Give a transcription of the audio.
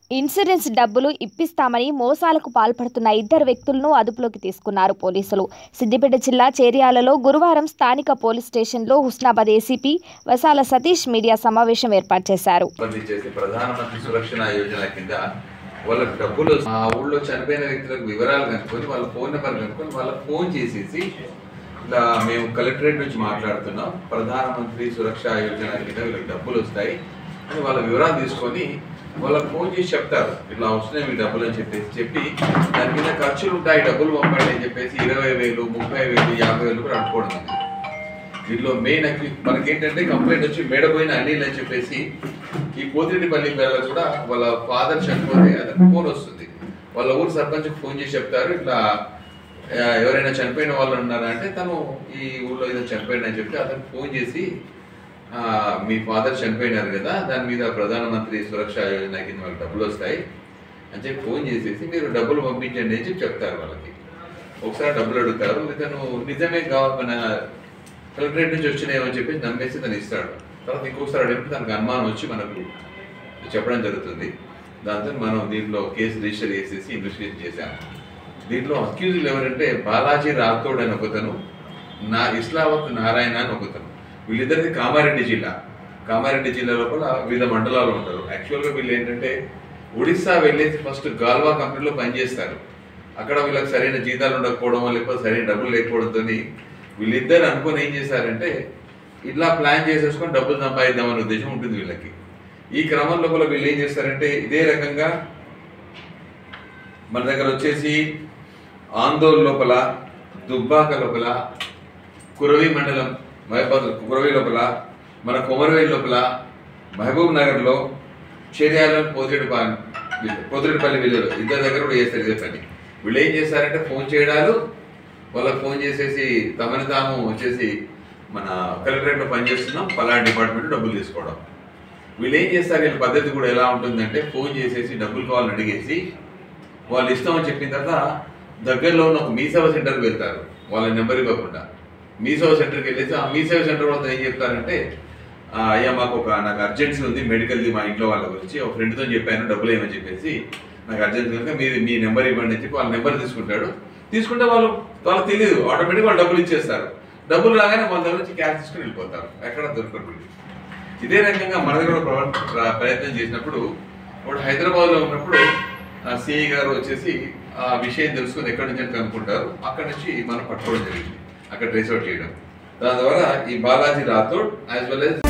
insurance డబ్బులు ఇప్పిస్తామని మోసాలకు పాల్పడుతున్న ఇద్దరు వ్యక్తులను అదుపులోకి తీసుకున్నారు పోలీసులు సిద్దిపేట జిల్లా చేర్యాలలో గురువారం స్థానిక పోలీస్ స్టేషన్లో హుస్నాబాద్ ఏసీపీ వసాల సతీష్ మీడియా సమావేశం ఏర్పాటు చేశారు ఇబ్బంది చేసి ప్రధానమంత్రి సురక్షణ యోజన కింద వాళ్ళకి డబ్బులు ఆ ఊళ్ళో చనిపోయిన వ్యక్తులకు వివరాలు కనుక్కొని వాళ్ళ ఫోన్ నెంబర్ కనుక్కొని వాళ్ళకి ఫోన్ చేసేసి ఇలా మేము కలెక్టరేట్ నుంచి మాట్లాడుతున్నాం ప్రధానమంత్రి సురక్ష యోజన కింద వీళ్ళకి డబ్బులు వస్తాయి అని వాళ్ళ వివరాలు తీసుకొని వాళ్ళకి ఫోన్ చేసి చెప్తారు ఇట్లా వస్తున్నాయి మీ డబ్బులు అని చెప్పేసి చెప్పి దాని మీద ఖర్చులు ఉంటాయి డబ్బులు పంపండి అని చెప్పేసి ఇరవై వేలు ముప్పై వేలు యాభై వేలు కూడా అనుకోవడం ఉంది దీనిలో మెయిన్ మనకేంటంటే కంప్లైంట్ వచ్చి మేడపోయిన అనిల్ అని చెప్పేసి ఈ పోతిరెడ్డిపల్లి పిల్లలు కూడా వాళ్ళ ఫాదర్ చనిపోతే అతనికి ఫోన్ వస్తుంది వాళ్ళ ఊరు సర్పంచ్ ఫోన్ చేసి చెప్తారు ఇట్లా ఆ, ఎవరైనా చనిపోయిన వాళ్ళు ఉన్నారా అంటే తను ఈ ఊళ్ళో ఏదో చనిపోయిందని చెప్పి అతనికి ఫోన్ చేసి ఆ, మీ ఫాదర్ చనిపోయినారు కదా దాని మీద ప్రధానమంత్రి సురక్ష యోజన కింద వాళ్ళకి డబ్బులు వస్తాయి అని చెప్పి ఫోన్ చేసేసి మీరు డబ్బులు పంపించండి అని చెప్పి చెప్తారు వాళ్ళకి ఒకసారి డబ్బులు అడుగుతారు ఇతను నిజమే కావాలి మన కలెక్టరేట్ నుంచి వచ్చినాయని చెప్పి నమ్మేసి తను ఇస్తాడు తర్వాత ఇంకొకసారి అడిగినప్పుడు తనకు అనుమానం వచ్చి మనకు చెప్పడం జరుగుతుంది దాంతో మనం దీంట్లో కేసు రిజిస్టర్ చేసేసి ఇన్వెస్టిగేషన్ చేశాము దీంట్లో అక్యూజ్లు ఎవరంటే బాలాజీ రాథోడ్ అని ఒకతను నా ఇస్లావత్ నారాయణ అని ఒకతను వీళ్ళిద్దరిది కామారెడ్డి జిల్లా కామారెడ్డి జిల్లా లోపల వివిధ మండలాలు ఉంటారు యాక్చువల్గా వీళ్ళు ఏంటంటే ఒడిస్సా వెళ్ళేసి ఫస్ట్ గాల్వా కంపెనీలో పనిచేస్తారు అక్కడ వీళ్ళకి సరైన జీతాలు ఉండకపోవడం లేకపోతే సరైన డబ్బులు లేకపోవడంతో వీళ్ళిద్దరు అనుకొని ఏం చేశారంటే ఇట్లా ప్లాన్ చేసేసుకొని డబ్బులు సంపాదిద్దామనే ఉద్దేశం ఉంటుంది వీళ్ళకి ఈ క్రమం లోపల వీళ్ళు ఏం చేస్తారంటే ఇదే రకంగా మన దగ్గర వచ్చేసి ఆందోళన లోపల దుబ్బాక లోపల కురవి మండలం మహబాద్ కురవి లోపల మన కొమరవేలి లోపల మహబూబ్ నగర్లో చేర్యాల పోతిరెడ్డిపల్లి పోతిరెడ్డిపల్లి విలేజ్ ఇద్దరు దగ్గర కూడా చేస్తారు ఇదే పని వీళ్ళు ఏం చేస్తారంటే ఫోన్ చేయడాలు వాళ్ళకి ఫోన్ చేసేసి తమని తాము వచ్చేసి మన కలెక్టరేట్లో పనిచేస్తున్నాం పలానా డిపార్ట్మెంట్ డబ్బులు తీసుకోవడం వీళ్ళు ఏం చేస్తారు వీళ్ళ పద్ధతి కూడా ఎలా ఉంటుందంటే ఫోన్ చేసేసి డబ్బులు కావాలని అడిగేసి వాళ్ళు ఇష్టం అని చెప్పిన తర్వాత దగ్గరలో ఉన్న ఒక మీ సేవ సెంటర్కి వెళ్తారు వాళ్ళ నెంబర్ ఇవ్వకుండా మీ సేవ సెంటర్కి వెళ్ళేసి ఆ మీ సేవ సెంటర్ వాళ్ళతో ఏం చెప్తారంటే "ఆ, అయ్యా మాకు ఒక నాకు అర్జెన్సీ ఉంది మెడికల్ది మా ఇంట్లో వాళ్ళ గురించి ఒక ఫ్రెండ్తో చెప్పాను డబ్బులు ఏమని చెప్పేసి నాకు అర్జెన్సీ కనుక మీరు మీ నెంబర్ ఇవ్వండి అని చెప్పి వాళ్ళ నెంబర్ తీసుకుంటాడు తీసుకుంటే వాళ్ళు వాళ్ళకి తెలియదు ఆటోమేటిక్ వాళ్ళు డబ్బులు ఇచ్చేస్తారు డబ్బులు రాగానే వాళ్ళ దగ్గర నుంచి క్యాష్ తీసుకుని వెళ్ళిపోతారు ఎక్కడ దొరకదు ఇదే రకంగా మన దగ్గర కూడా ప్రవ- ప్ర- ప్రయత్నం చేసినప్పుడు వాడు హైదరాబాద్లో ఉన్నప్పుడు సిఐ గారు వచ్చేసి ఆ విషయం తెలుసుకుని ఎక్కడి నుంచి అని కనుక్కుంటారు అక్కడ నుంచి మనం పట్టుకోవడం జరిగింది అక్కడ ట్రేస్ అవుట్ చేయడం దాని ద్వారా ఈ Balaji Rathod as well as